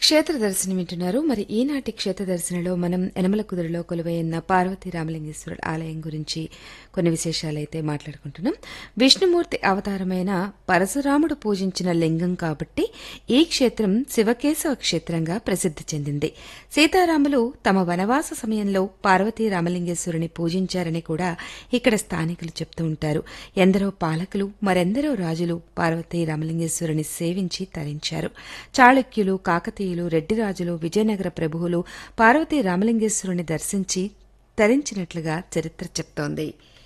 క్షేత్ర దర్శనం వింటున్నారు మరి ఈనాటి క్షేత్ర దర్శనలో మనం యనమల కుదురులో కొలువైన పార్వతీ రామలింగేశ్వరుడు ఆలయం గురించి కొన్ని విశేషాలైతే మాట్లాడుకుంటున్నాం విష్ణుమూర్తి అవతారమైన పరశురాముడు పూజించిన లింగం కాబట్టి ఈ క్షేత్రం శివకేశవ క్షేత్రంగా ప్రసిద్ధి చెందింది సీతారాములు తమ వనవాస సమయంలో పార్వతీ రామలింగేశ్వరుని పూజించారని కూడా ఇక్కడ స్థానికులు చెప్తూ ఉంటారు ఎందరో పాలకులు మరెందరో రాజులు పార్వతీ రామలింగేశ్వరుని సేవించి తరించారు చాళుక్యులు కాకతీయులు రెడ్డిరాజులు విజయనగర ప్రభువులు పార్వతీ రామలింగేశ్వరుని దర్శించి తరించినట్లుగా చరిత్ర చెప్తోంది